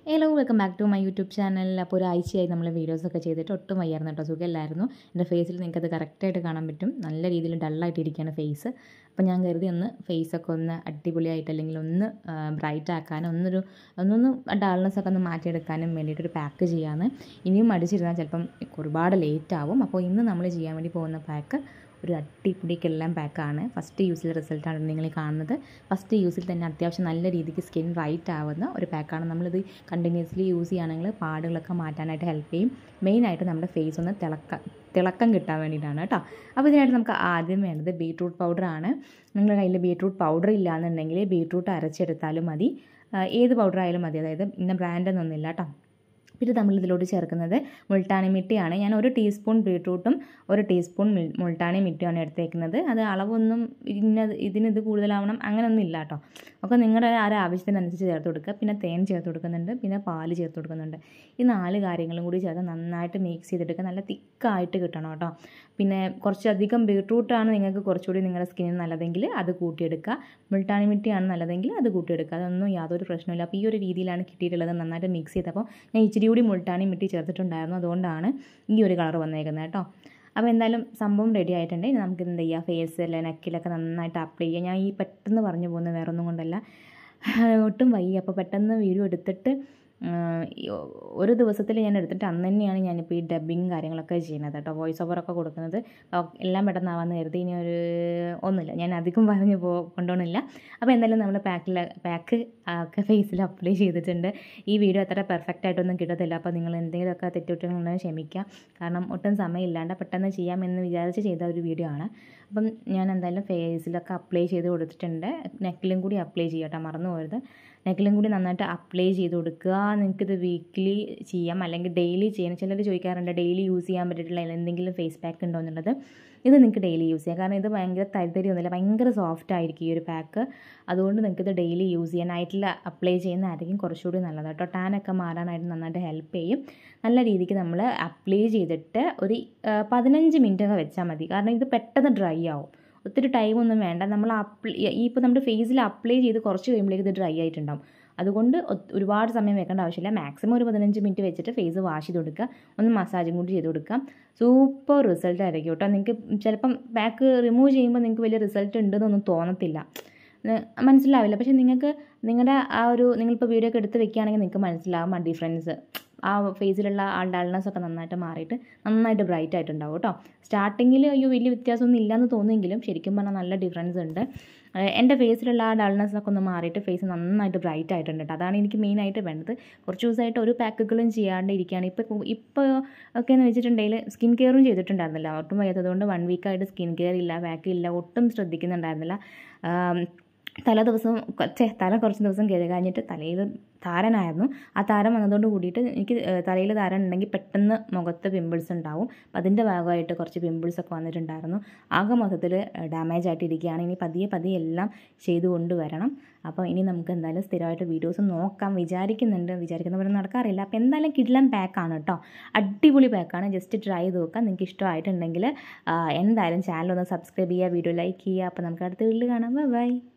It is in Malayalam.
hello welcome back to my YouTube channel അപ്പോൾ ഒരാഴ്ചയായി നമ്മൾ വീഡിയോസൊക്കെ ചെയ്തിട്ട് ഒട്ടും വയ്യായിരുന്നു കേട്ടോ സുഖമില്ലായിരുന്നു എൻ്റെ ഫേസിൽ നിങ്ങൾക്കത് കറക്റ്റായിട്ട് കാണാൻ പറ്റും നല്ല രീതിയിൽ ഡള്ളായിട്ട് ഇരിക്കുകയാണ് ഫേസ് അപ്പോൾ ഞാൻ കരുതി ഒന്ന് ഫേസൊക്കെ ഒന്ന് അടിപൊളിയായിട്ട് അല്ലെങ്കിൽ ഒന്ന് ബ്രൈറ്റ് ആക്കാനും ഒന്നൊരു ഒന്നൊന്ന് ഡൾനെസ് ഒക്കെ ഒന്ന് മാറ്റിയെടുക്കാനും വേണ്ടിയിട്ടൊരു പാക്ക് ചെയ്യാമെന്ന് ഇനിയും മടിച്ചിരുന്നാൽ ചിലപ്പം ഒരുപാട് ലേറ്റ് ആവും അപ്പോൾ ഇന്ന് നമ്മൾ ചെയ്യാൻ വേണ്ടി പോകുന്ന പാക്ക് ഒരു അടിപൊളിക്കെല്ലാം പാക്കാണ് ഫസ്റ്റ് യൂസിൽ റിസൾട്ടാണ് നിങ്ങൾ ഈ കാണുന്നത് ഫസ്റ്റ് യൂസിൽ തന്നെ അത്യാവശ്യം നല്ല രീതിക്ക് സ്കിൻ റൈറ്റ് ആവുന്ന ഒരു പാക്കാണ് നമ്മളിത് കണ്ടിന്യൂസ്ലി യൂസ് ചെയ്യുകയാണെങ്കിൽ പാടുകളൊക്കെ മാറ്റാനായിട്ട് ഹെൽപ്പ് ചെയ്യും മെയിനായിട്ട് നമ്മുടെ ഫേസ് ഒന്ന് തിളക്ക തിളക്കം കിട്ടാൻ വേണ്ടിയിട്ടാണ് കേട്ടോ അപ്പോൾ ഇതിനായിട്ട് നമുക്ക് ആദ്യം വേണ്ടത് ബീട്രൂട്ട് പൗഡറാണ് നിങ്ങളുടെ കയ്യിൽ ബീട്രൂട്ട് പൗഡർ ഇല്ലയെന്നുണ്ടെങ്കിൽ ബീട്രൂട്ട് അരച്ചെടുത്താലും മതി ഏത് പൗഡർ ആയാലും മതി അതായത് ഇന്ന ബ്രാൻഡൊന്നുമില്ല കേട്ടോ പിന്നെ നമ്മൾ ഇതിലോട്ട് ചേർക്കുന്നത് മുൾട്ടാണി മിട്ടിയാണ് ഞാൻ ഒരു ടീസ്പൂൺ ബീട്രൂട്ടും ഒരു ടീസ്പൂൺ മുൾട്ടാണി മിട്ടിയാണ് എടുത്തേക്കുന്നത് അത് അളവൊന്നും ഇന്ന ഇതിന് ഇത് കൂടുതലാവണം അങ്ങനെയൊന്നും ഇല്ല കേട്ടോ ഒക്കെ നിങ്ങളുടെ ആ ഒരു ആവശ്യത്തിനനുസരിച്ച് ചേർത്ത് കൊടുക്കുക പിന്നെ തേൻ ചേർത്ത് കൊടുക്കുന്നുണ്ട് പിന്നെ പാല് ചേർത്ത് കൊടുക്കുന്നുണ്ട് ഈ നാല് കാര്യങ്ങളും കൂടി ചേർത്ത് നന്നായിട്ട് മിക്സ് ചെയ്തെടുക്കുക നല്ല തിക്കായിട്ട് കിട്ടണം കേട്ടോ പിന്നെ കുറച്ചധികം ബീട്രൂട്ടാണ് നിങ്ങൾക്ക് കുറച്ചുകൂടി നിങ്ങളുടെ സ്കിന്നിന് നല്ലതെങ്കിൽ അത് കൂട്ടിയെടുക്കുക മുൾട്ടാണി മിട്ടിയാണ് നല്ലതെങ്കിൽ അത് കൂട്ടിയെടുക്കുക അതൊന്നും യാതൊരു പ്രശ്നമില്ല അപ്പോൾ ഈ ഒരു രീതിയിലാണ് കിട്ടിയിട്ടുള്ളത് നന്നായിട്ട് മിക്സ് ചെയ്തപ്പോൾ ഞാൻ ഇച്ചിരി കൂടി മുൾട്ടാണി മിട്ടി ചേർത്തിട്ടുണ്ടായിരുന്നു അതുകൊണ്ടാണ് ഈ ഒരു കളർ വന്നേക്കുന്നത് കേട്ടോ അപ്പോൾ എന്തായാലും സംഭവം റെഡി ആയിട്ടുണ്ട് ഇനി നമുക്ക് എന്ത് ചെയ്യുക ഫേസിൽ നെക്കിലൊക്കെ നന്നായിട്ട് അപ്ലൈ ചെയ്യുക ഞാൻ ഈ പെട്ടെന്ന് പറഞ്ഞു പോകുന്നത് വേറെ ഒന്നും കൊണ്ടല്ല ഒട്ടും വയ്യ അപ്പോൾ പെട്ടെന്ന് വീഡിയോ എടുത്തിട്ട് ഒരു ദിവസത്തിൽ ഞാൻ എടുത്തിട്ട് അന്ന് തന്നെയാണ് ഞാനിപ്പോൾ ഈ ഡബ്ബിങ് കാര്യങ്ങളൊക്കെ ചെയ്യുന്നത് കേട്ടോ വോയിസ് ഓവറൊക്കെ കൊടുക്കുന്നത് എല്ലാം പെട്ടെന്നാവാന്ന് കരുതി ഇനി ഒരു ഒന്നുമില്ല ഞാൻ അധികം പറഞ്ഞു പോ കൊണ്ടുപോകണില്ല അപ്പോൾ എന്തായാലും നമ്മൾ പാക്കിൽ പാക്ക് ഒക്കെ ഫേസിൽ അപ്ലൈ ചെയ്തിട്ടുണ്ട് ഈ വീഡിയോ അത്ര പെർഫെക്റ്റ് ആയിട്ടൊന്നും കിട്ടത്തില്ല അപ്പോൾ നിങ്ങൾ എന്തെങ്കിലുമൊക്കെ തെറ്റുകുറ്റങ്ങളുണ്ടെങ്കിൽ ക്ഷമിക്കുക കാരണം ഒട്ടും സമയമില്ലാണ്ട് പെട്ടെന്ന് ചെയ്യാമെന്ന് വിചാരിച്ച് ചെയ്ത ഒരു വീഡിയോ ആണ് അപ്പം ഞാൻ എന്തായാലും ഫേസിലൊക്കെ അപ്ലൈ ചെയ്ത് കൊടുത്തിട്ടുണ്ട് നെക്കിലും കൂടി അപ്ലൈ ചെയ്യട്ടോ മറന്നു പോകരുത് നെക്കിലും കൂടി നന്നായിട്ട് അപ്ലൈ ചെയ്ത് കൊടുക്കുക നിങ്ങൾക്കിത് വീക്ക്ലി ചെയ്യാം അല്ലെങ്കിൽ ഡെയിലി ചെയ്യണം ചിലർ ചോദിക്കാറുണ്ട് ഡെയിലി യൂസ് ചെയ്യാൻ പറ്റിയിട്ടുള്ള എന്തെങ്കിലും ഫേസ് പാക്ക് ഉണ്ടോ എന്നുള്ളത് ഇത് നിങ്ങൾക്ക് ഡെയിലി യൂസ് ചെയ്യാം കാരണം ഇത് ഭയങ്കര തരിതരിയൊന്നുമില്ല ഭയങ്കര സോഫ്റ്റ് ആയിരിക്കും ഈ ഒരു പാക്ക് അതുകൊണ്ട് നിങ്ങൾക്ക് ഇത് ഡെയിലി യൂസ് ചെയ്യാൻ നൈറ്റിൽ അപ്ലൈ ചെയ്യുന്നതായിരിക്കും കുറച്ചുകൂടി നല്ലത് കേട്ടോ ടാനൊക്കെ മാറാനായിട്ട് നന്നായിട്ട് ഹെൽപ്പ് ചെയ്യും നല്ല രീതിക്ക് നമ്മൾ അപ്ലൈ ചെയ്തിട്ട് ഒരു പതിനഞ്ച് മിനിറ്റ് ഒക്കെ വെച്ചാൽ മതി കാരണം ഇത് പെട്ടെന്ന് ഡ്രൈ ആവും ഒത്തിരി ടൈമൊന്നും വേണ്ട നമ്മൾ അപ്ലൈ ഈ ഇപ്പോൾ നമ്മുടെ ഫേസിൽ അപ്ലൈ ചെയ്ത് കുറച്ച് കഴിയുമ്പോഴേക്ക് ഇത് ഡ്രൈ ആയിട്ടുണ്ടാവും അതുകൊണ്ട് ഒരുപാട് സമയം വെക്കേണ്ട ആവശ്യമില്ല മാക്സിമം ഒരു പതിനഞ്ച് മിനിറ്റ് വെച്ചിട്ട് ഫേസ് വാഷ് ചെയ്ത് കൊടുക്കുക ഒന്ന് മസാജും കൂടി ചെയ്ത് കൊടുക്കാം സൂപ്പർ റിസൾട്ട് ആയിരിക്കും കേട്ടോ നിങ്ങൾക്ക് ചിലപ്പം ബാക്ക് റിമൂവ് ചെയ്യുമ്പോൾ നിങ്ങൾക്ക് വലിയ റിസൾട്ട് ഉണ്ടെന്നൊന്നും തോന്നത്തില്ല മനസ്സിലാവില്ല പക്ഷേ നിങ്ങൾക്ക് നിങ്ങളുടെ ആ ഒരു നിങ്ങളിപ്പോൾ വീഡിയോ ഒക്കെ എടുത്ത് വെക്കുകയാണെങ്കിൽ നിങ്ങൾക്ക് മനസ്സിലാവും ആ ഡിഫറൻസ് ആ ഫേസിലുള്ള ആ ഡൾനെസ് ഒക്കെ നന്നായിട്ട് മാറിയിട്ട് നന്നായിട്ട് ബ്രൈറ്റ് ആയിട്ടുണ്ടാവും കേട്ടോ സ്റ്റാർട്ടിങ്ങിൽ അയ്യോ വലിയ വ്യത്യാസമൊന്നും ഇല്ലയെന്ന് തോന്നുമെങ്കിലും ശരിക്കും പറഞ്ഞാൽ നല്ല ഡിഫറൻസ് ഉണ്ട് എൻ്റെ ഫേസിലുള്ള ആ ഡൾനെസ് ഒക്കെ ഒന്ന് മാറിയിട്ട് ഫേസ് നന്നായിട്ട് ബ്രൈറ്റ് ആയിട്ടുണ്ട് കേട്ടോ അതാണ് എനിക്ക് മെയിനായിട്ട് വേണ്ടത് കുറച്ച് ദിവസമായിട്ട് ഒരു പാക്കുകളും ചെയ്യാണ്ട് ഇരിക്കുകയാണ് ഇപ്പോൾ ഇപ്പോൾ ഒക്കെ എന്ന് വെച്ചിട്ടുണ്ടെങ്കിൽ സ്കിൻ കെയറും ചെയ്തിട്ടുണ്ടായിരുന്നില്ല ഒട്ടും വയ്യാത്തതുകൊണ്ട് വൺ വീക്കായിട്ട് സ്കിൻ കെയർ ഇല്ല പാക്ക് ഇല്ല ഒട്ടും ശ്രദ്ധിക്കുന്നുണ്ടായിരുന്നില്ല തല ദിവസം ചേ തല കുറച്ച് ദിവസം കഴുകാഞ്ഞിട്ട് തലയിൽ താരനായിരുന്നു ആ താരം വന്നതുകൊണ്ട് കൂടിയിട്ട് എനിക്ക് തലയിൽ താരൻ ഉണ്ടെങ്കിൽ പെട്ടെന്ന് മുഖത്ത് പിമ്പിൾസ് ഉണ്ടാവും അപ്പം അതിൻ്റെ ഭാഗമായിട്ട് കുറച്ച് പിമ്പിൾസ് ഒക്കെ വന്നിട്ടുണ്ടായിരുന്നു ആകെ മൊത്തത്തിൽ ഡാമേജ് ആയിട്ട് ഇരിക്കുകയാണ് ഇനി പതിയെ പതിയെ എല്ലാം ചെയ്തു കൊണ്ടുവരണം അപ്പോൾ ഇനി നമുക്ക് എന്തായാലും സ്ഥിരമായിട്ട് വീഡിയോസ് നോക്കാം വിചാരിക്കുന്നുണ്ട് വിചാരിക്കുന്ന പോലെ നടക്കാറില്ല അപ്പോൾ എന്തായാലും കിഡ്ലം പാക്കാണ് കേട്ടോ അടിപൊളി പാക്കാണ് ജസ്റ്റ് ട്രൈ ചെയ്ത് നോക്കാം നിങ്ങൾക്ക് ഇഷ്ടമായിട്ടുണ്ടെങ്കിൽ എന്തായാലും ചാനൽ ഒന്ന് സബ്സ്ക്രൈബ് ചെയ്യുക വീഡിയോ ലൈക്ക് ചെയ്യുക അപ്പോൾ നമുക്ക് അടുത്ത വീട്ടിൽ കാണാം ബൈ